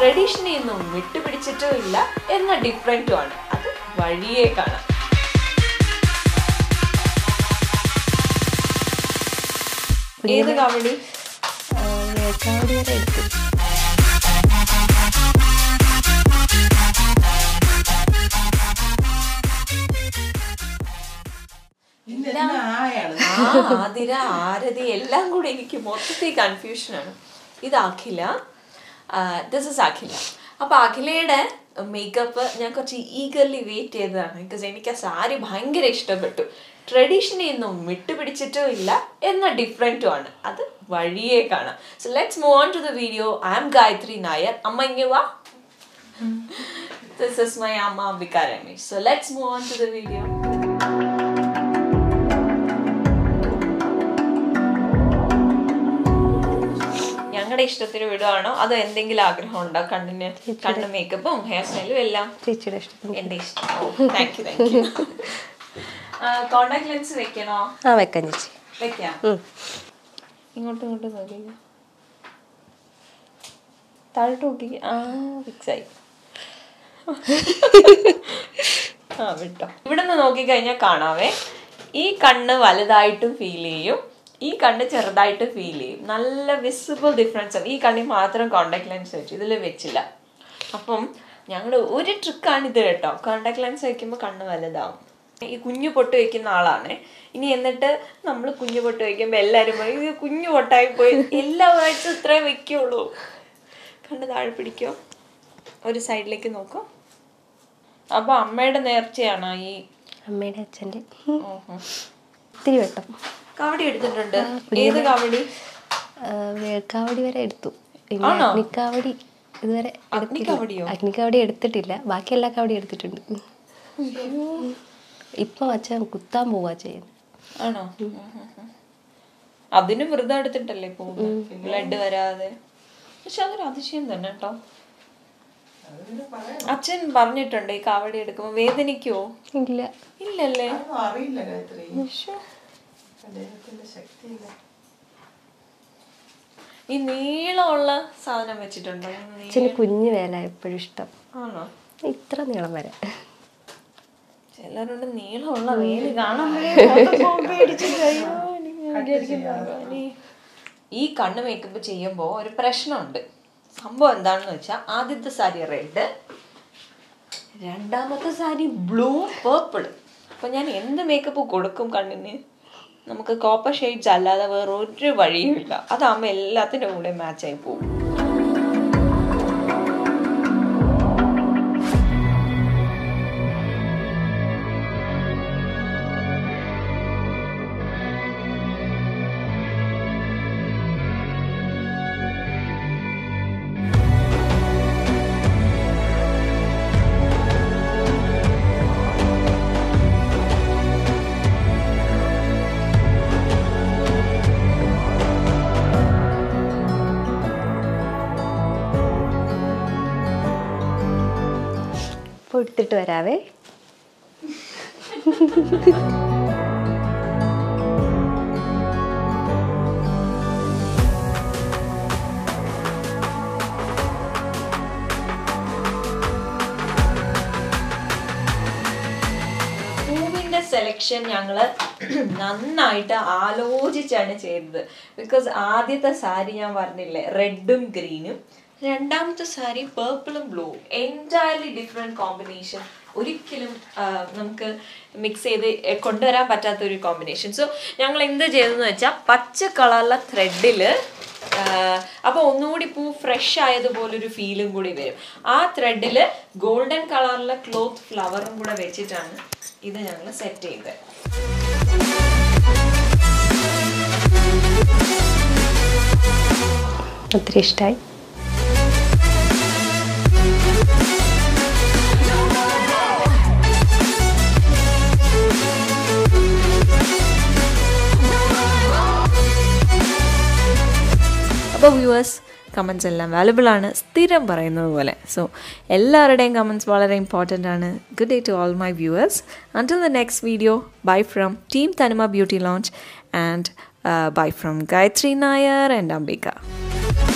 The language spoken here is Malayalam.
ട്രഡീഷനിൽ നിന്നും വിട്ടുപിടിച്ചിട്ടും ഇല്ല എന്ന ഡിഫറൻറ്റും ആണ് അത് വഴിയേ കാണാം ഏത് കബഡി വേക്കാവടി വരെ എടുത്തു ആ ആതിര ആരതി എല്ലാം കൂടി എനിക്ക് മൊത്തത്തിൽ കൺഫ്യൂഷനാണ് ഇത് അഖില ദിസ് ഇസ് അഖില അപ്പൊ അഖിലയുടെ മേക്കപ്പ് ഞാൻ കുറച്ച് ഈഗർലി വെയിറ്റ് ചെയ്തതാണ് ബിക്കോസ് എനിക്ക് ആ സാരി ഭയങ്കര ഇഷ്ടപ്പെട്ടു ട്രഡീഷനിൽ നിന്നും വിട്ടുപിടിച്ചിട്ടും ഇല്ല എന്ന ഡിഫറൻറ്റും ആണ് അത് വഴിയേ കാണാം so let's move on to the video I am Gayathri Nair അമ്മ ഇങ്ങ് വാ this is my Amma Ambika Ramesh so let's move on to the video ഞങ്ങളുടെ ഇഷ്ടത്തിന് വിടുവാണോ അതോ എന്തെങ്കിലും ആഗ്രഹം ഉണ്ടോ കണ്ണിന് കണ്ണ് മേക്കപ്പും ഹെയർ സ്റ്റൈലും എല്ലാം ചേച്ചിയുടെ ഇഷ്ടത്തിന് എന്റെ ഇഷ്ടം thank you thank you contact lens വെക്കണോ ആ വെക്കാം ചേച്ചി വെക്കാം ഉം. ഇങ്ങോട്ടും ഇങ്ങോട്ടും നോക്കി താഴോട്ട് നോക്കി ആ ഫിക്സ് ആയി ആ വിട്ടോ ഇവിടെ നിന്ന് നോക്കിക്കഴിഞ്ഞാൽ കാണാവേ ഈ കണ്ണ് വലുതായിട്ടും ഫീൽ ചെയ്യും ഈ കണ്ണ് ചെറുതായിട്ട് ഫീൽ ചെയ്യും നല്ല വിസിബിൾ ഡിഫറൻസ് ഈ കണ്ണിൽ മാത്രം കോണ്ടാക്ട് ലെൻസ് വെച്ചു ഇതിൽ വെച്ചില്ല അപ്പം ഞങ്ങളുടെ ഒരു ട്രിക്കാണിത് കേട്ടോ കോണ്ടാക്ട് ലെൻസ് വെക്കുമ്പോൾ കണ്ണ് വലുതാവും ഈ കുഞ്ഞു പൊട്ട് വെക്കുന്ന ആളാണ് ഇനി എന്നിട്ട് നമ്മൾ കുഞ്ഞു പൊട്ട് വെക്കുമ്പോൾ എല്ലാവരും പറയും ഇത് കുഞ്ഞു പൊട്ടായി പോയി എല്ലാ ആഴ്ച ഇത്രേ വെക്കുള്ളൂ കണ്ണ് താഴെ പിടിക്കോ ഒരു സൈഡിലേക്ക് നോക്കൂ അപ്പൊ അമ്മയുടെ നേർച്ചയാണോ ഈ അമ്മയുടെ അച്ഛൻ്റെ ഓഹോ. ഇത്തിരി വെട്ടം കബഡി എടുത്തിട്ടുണ്ട് ഏത് കബഡി ആ, വേക്കാവടി വരെ എടുത്തു പിന്നെ ആണോ? അഗ്നിക്കാവടി ഇതുവരെ എടുത്തില്ല. അഗ്നിക്കാവടിയോ? അഗ്നിക്കാവടി എടുത്തിട്ടില്ല ബാക്കി എല്ലാ കാവടി എടുത്തിട്ടുണ്ട് ഇപ്പം അച്ഛൻ കുത്താൻ പോവാ ചെയ്യുന്നത് ആണോ അതിന് വ്രതം എടുത്തിട്ടല്ലേ പോകുന്നത് ബ്ലഡ് വരാതെ പക്ഷെ അതൊരു അതിശയം തന്നെ കേട്ടോ അച്ഛൻ പറഞ്ഞിട്ടുണ്ട് ഈ കാവടി എടുക്കുമ്പോ വേദനിക്കോ ഇല്ല ഇല്ലല്ലേ അറിയില്ല ഗായത്രി ശ്ശോ. ദൈവത്തിന്റെ ശക്തിയില്ല ഈ നീളമുള്ള സാധനം വെച്ചിട്ടുണ്ടോ നീ- അച്ഛന് കുഞ്ഞു വേല എപ്പോഴും ഇഷ്ടം ആണോ ഇത്ര നീളം വരെ ചിലരുണ്ട് നീളമുള്ള വേല് കാണുമ്പോഴേ മുഖത്ത് പോകുമ്പോ പേടിച്ചിട്ട് അയ്യോ, എനിക്ക് വിചാരിക്കുന്നു ഭഗവാനേ. ഈ കണ്ണ് മേക്കപ്പ് ചെയ്യുമ്പോൾ ഒരു പ്രശ്നമുണ്ട് സംഭവം എന്താണെന്ന് വെച്ചാൽ ആദ്യത്തെ സാരി റെഡ് രണ്ടാമത്തെ സാരി ബ്ലൂ പേർപ്പിൾ അപ്പൊ ഞാൻ എന്ത് മേക്കപ്പ് കൊടുക്കും കണ്ണിന് നമുക്ക് കോപ്പർ ഷെയ്ഡ്സ് അല്ലാതെ വേറെ ഒരു വഴിയുമില്ല അതാകുമ്പോൾ എല്ലാത്തിൻ്റെ കൂടെ മാച്ചായി പോകും ഇപ്പോൾ എടുത്തിട്ട് വരാവേ പൂവിന്റെ സെലക്ഷൻ ഞങ്ങള് നന്നായിട്ട് ആലോചിച്ചാണ് ചെയ്തത് ബിക്കോസ് ആദ്യത്തെ സാരി ഞാൻ പറഞ്ഞില്ലേ റെഡും ഗ്രീനും രണ്ടാമത്തെ സാരി പേർപ്പിളും ബ്ലൂ എൻറ്റയർലി ഡിഫറെന്റ് കോമ്പിനേഷൻ ഒരിക്കലും ആ, നമുക്ക് മിക്സ് ചെയ്ത് കൊണ്ടുവരാൻ പറ്റാത്ത ഒരു കോമ്പിനേഷൻ സോ ഞങ്ങൾ എന്ത് ചെയ്തതെന്ന് വെച്ചാൽ പച്ച കളറിലെ ത്രെഡില് അപ്പോൾ ഒന്നുകൂടി പൂ ഫ്രഷ് ആയതുപോലൊരു ഫീലും കൂടി വരും ആ ത്രെഡിൽ ഗോൾഡൻ കളറിലെ ക്ലോത്ത് ഫ്ലവറും കൂടെ വെച്ചിട്ടാണ് ഇത് ഞങ്ങൾ സെറ്റ് ചെയ്തത് ഒത്തിരി ഇഷ്ടമായി അപ്പോൾ വ്യൂവേഴ്സ് കമൻസ് എല്ലാം വാലുബിൾ ആണ് സ്ഥിരം പറയുന്നത് പോലെ സോ എല്ലാവരുടെയും കമൻസ് വളരെ ഇമ്പോർട്ടൻ്റ് ആണ് good day to all my viewers until the next video bye from team Thanima beauty lounge and bye from Gayathri Nair and Ambika